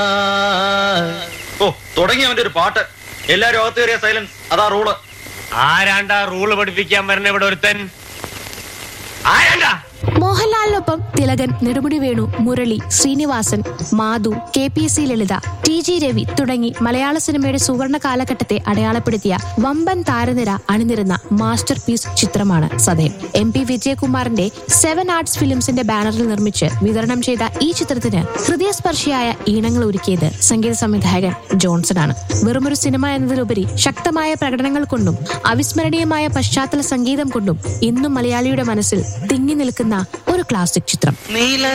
ഓ തുടങ്ങി അവന്റെ ഒരു പാട്ട് എല്ലാരും അകത്ത് കയറിയ സൈലൻസ് അതാ റൂള് ആരാണ്ടാ റൂള് പഠിപ്പിക്കാൻ പറഞ്ഞ ഇവിടെ ഒരുത്തൻ ആരാണ്ടാ മോഹൻലാലിനൊപ്പം Thilakan Nedumudi Venu Murali Sreenivasan Madhu K P C Lalitha T G Ravi തുടങ്ങി മലയാള സിനിമയുടെ സുവർണ കാലഘട്ടത്തെ അടയാളപ്പെടുത്തിയ വമ്പൻ താരനിര അണിനിരുന്ന മാസ്റ്റർ പീസ് ചിത്രമാണ് സദയം എം പി വിജയകുമാറിന്റെ സെവൻ ആർട്സ് ഫിലിംസിന്റെ ബാനറിൽ നിർമ്മിച്ച് വിതരണം ചെയ്ത ഈ ചിത്രത്തിന് ഹൃദയസ്പർശിയായ ഈണങ്ങൾ ഒരുക്കിയത് സംഗീത സംവിധായകൻ ജോൺസൺ ആണ് വെറുമൊരു സിനിമ എന്നതിലുപരി ശക്തമായ പ്രകടനങ്ങൾ കൊണ്ടും അവിസ്മരണീയമായ പശ്ചാത്തല സംഗീതം കൊണ്ടും ഇന്നും മലയാളിയുടെ മനസ്സിൽ തിങ്ങി നിൽക്കുന്ന ഒരു ക്ലാസിക് ചിത്രം നീല